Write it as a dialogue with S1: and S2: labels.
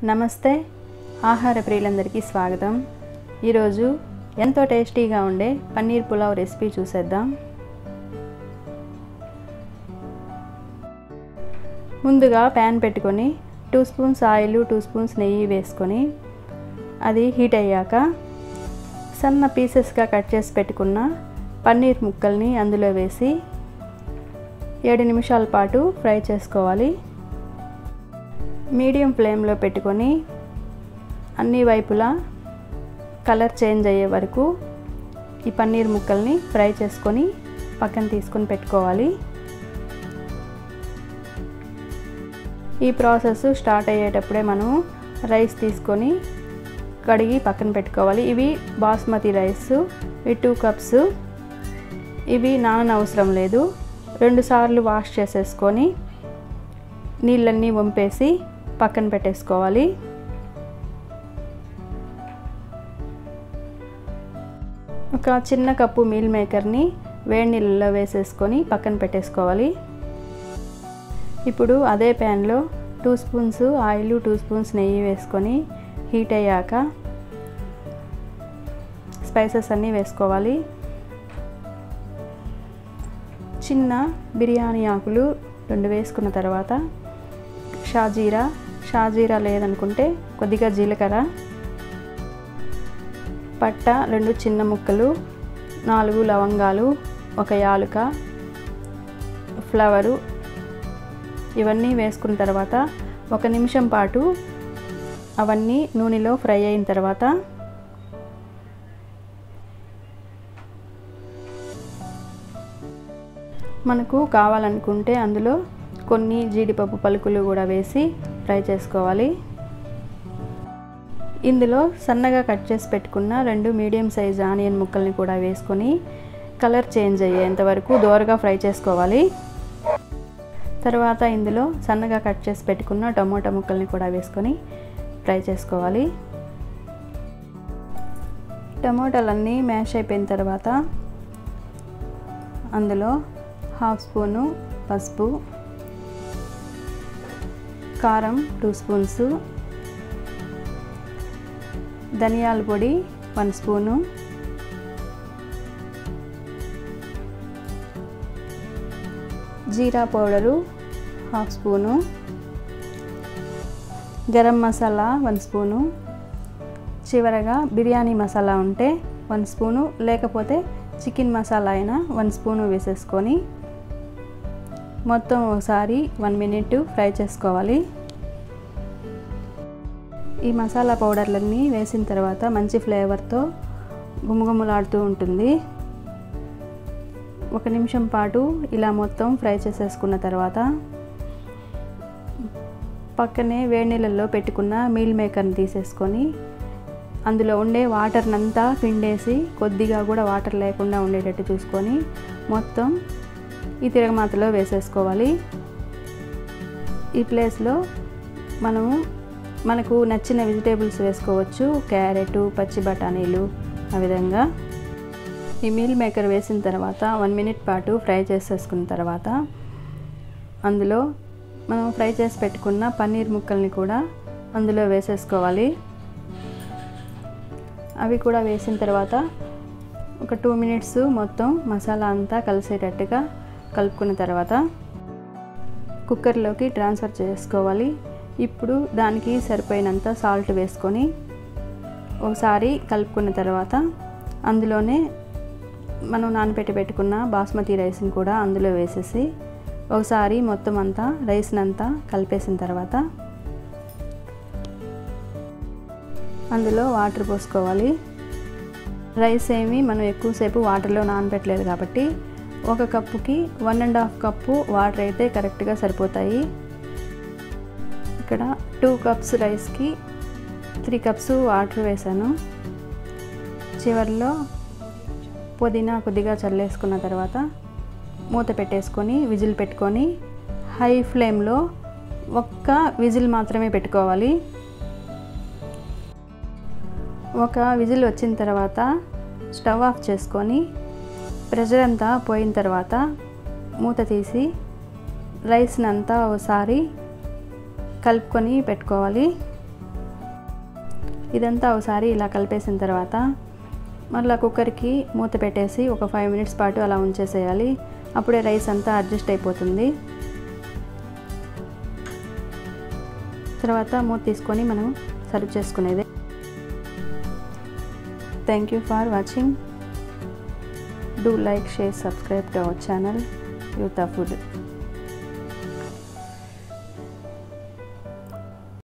S1: నమస్తే ఆహార ప్రియులందరికీ స్వాగతం ఈరోజు ఎంతో టేస్టీగా ఉండే పన్నీర్ పులావ్ రెసిపీ చూసేద్దాం ముందుగా ప్యాన్ పెట్టుకొని two spoons oil two spoons నెయ్యి వేసుకొని అది హీట్ అయ్యాక సన్న పీసెస్గా కట్ చేసి పెట్టుకున్న పన్నీర్ ముక్కల్ని అందులో వేసి ఏడు నిమిషాల పాటు ఫ్రై చేసుకోవాలి మీడియం ఫ్లేమ్లో పెట్టుకొని అన్ని వైపులా కలర్ చేంజ్ అయ్యే వరకు ఈ పన్నీర్ ముక్కల్ని ఫ్రై చేసుకొని పక్కన తీసుకొని పెట్టుకోవాలి ఈ ప్రాసెస్ స్టార్ట్ అయ్యేటప్పుడే మనం రైస్ తీసుకొని కడిగి పక్కన పెట్టుకోవాలి ఇవి బాస్మతి రైస్ ఇవి టూ కప్స్ ఇవి నాననవసరం లేదు రెండుసార్లు వాష్ చేసేసుకొని నీళ్ళన్నీ వంపేసి పక్కన పెట్టేసుకోవాలి ఒక చిన్న కప్పు మీల్ మేకర్ని వేడి నీళ్ళలో వేసేసుకొని పక్కన పెట్టేసుకోవాలి ఇప్పుడు అదే ప్యాన్లో two spoons oil two spoons నెయ్యి వేసుకొని హీట్ అయ్యాక స్పైసెస్ అన్నీ వేసుకోవాలి చిన్న బిర్యానీ ఆకులు రెండు వేసుకున్న తర్వాత షాజీరా షాజీరా లేదనుకుంటే కొద్దిగా జీలకర్ర పట్ట రెండు చిన్న ముక్కలు నాలుగు లవంగాలు ఒక యాలుక ఫ్లవరు ఇవన్నీ వేసుకున్న తర్వాత ఒక నిమిషం పాటు అవన్నీ నూనెలో ఫ్రై అయిన తర్వాత మనకు కావాలనుకుంటే అందులో కొన్ని జీడిపప్పు పలుకులు కూడా వేసి ఫ్రై చేసుకోవాలి ఇందులో సన్నగా కట్ చేసి పెట్టుకున్న రెండు మీడియం సైజ్ ఆనియన్ ముక్కల్ని కూడా వేసుకొని కలర్ చేంజ్ అయ్యేంత వరకు దోరగా ఫ్రై చేసుకోవాలి తర్వాత ఇందులో సన్నగా కట్ చేసి పెట్టుకున్న టమోటా ముక్కల్ని కూడా వేసుకొని ఫ్రై చేసుకోవాలి టమోటాలన్నీ మ్యాష్ అయిపోయిన తర్వాత అందులో హాఫ్ స్పూను పసుపు కారం టూ స్పూన్స్ ధనియాల పొడి వన్ స్పూను జీరా powder half spoon garam masala one spoon చివరగా బిర్యానీ మసాలా ఉంటే వన్ స్పూను లేకపోతే చికెన్ మసాలా అయినా వన్ స్పూను వేసేసుకొని మొత్తం ఒకసారి వన్ మినిట్ ఫ్రై చేసుకోవాలి ఈ మసాలా పౌడర్లన్నీ వేసిన తర్వాత మంచి ఫ్లేవర్తో గుమగుమలాడుతూ ఉంటుంది ఒక నిమిషం పాటు ఇలా మొత్తం ఫ్రై చేసేసుకున్న తర్వాత పక్కనే వేడి నీళ్ళల్లో పెట్టుకున్న మీల్ మేకర్ని తీసేసుకొని అందులో ఉండే వాటర్నంతా పిండేసి కొద్దిగా కూడా వాటర్ లేకుండా ఉండేటట్టు చూసుకొని మొత్తం ఈ తిరగమాతలో వేసేసుకోవాలి ఈ ప్లేస్లో మనము మనకు నచ్చిన వెజిటేబుల్స్ వేసుకోవచ్చు క్యారెట్ పచ్చి బఠానీలు ఆ విధంగా ఈ మీల్ మేకర్ వేసిన తర్వాత వన్ మినిట్ పాటు ఫ్రై చేసేసుకున్న తర్వాత అందులో మనం ఫ్రై చేసి పెట్టుకున్న పన్నీర్ ముక్కల్ని కూడా అందులో వేసేసుకోవాలి అవి కూడా వేసిన తర్వాత ఒక టూ మినిట్స్ మొత్తం మసాలా అంతా కలిసేటట్టుగా కలుపుకున్న తర్వాత కుక్కర్లోకి ట్రాన్స్ఫర్ చేసుకోవాలి ఇప్పుడు దానికి సరిపోయినంత సాల్ట్ వేసుకొని ఒకసారి కలుపుకున్న తర్వాత అందులోనే మనం నానబెట్టి పెట్టుకున్న బాస్మతి రైస్ని కూడా అందులో వేసేసి ఒకసారి మొత్తం అంతా రైస్ని అంతా కలిపేసిన తర్వాత అందులో వాటర్ పోసుకోవాలి రైస్ ఏమి మనం ఎక్కువసేపు వాటర్లో నానబెట్టలేదు కాబట్టి ఒక కప్పుకి one and half cup water అయితే కరెక్ట్గా సరిపోతాయి ఇక్కడ టూ కప్స్ రైస్కి త్రీ కప్స్ వాటర్ వేసాను చివరిలో పుదీనా కొద్దిగా చల్లేసుకున్న తర్వాత మూత పెట్టేసుకొని విజిల్ పెట్టుకొని హై ఫ్లేమ్లో ఒక్క విజిల్ మాత్రమే పెట్టుకోవాలి ఒక విజిల్ వచ్చిన తర్వాత స్టవ్ ఆఫ్ చేసుకొని ప్రెషర్ అంతా పోయిన తర్వాత మూత తీసి రైస్ని అంతా ఒకసారి కలుపుకొని పెట్టుకోవాలి ఇదంతా ఒకసారి ఇలా కలిపేసిన తర్వాత మళ్ళీ కుక్కర్కి మూత పెట్టేసి ఒక ఫైవ్ మినిట్స్ పాటు అలా ఉంచేసేయాలి అప్పుడే రైస్ అంతా అడ్జస్ట్ అయిపోతుంది తర్వాత మూత తీసుకొని మనం సర్వ్ చేసుకునేది thank you for watching do like share subscribe to our channel యూతా ఫుడ్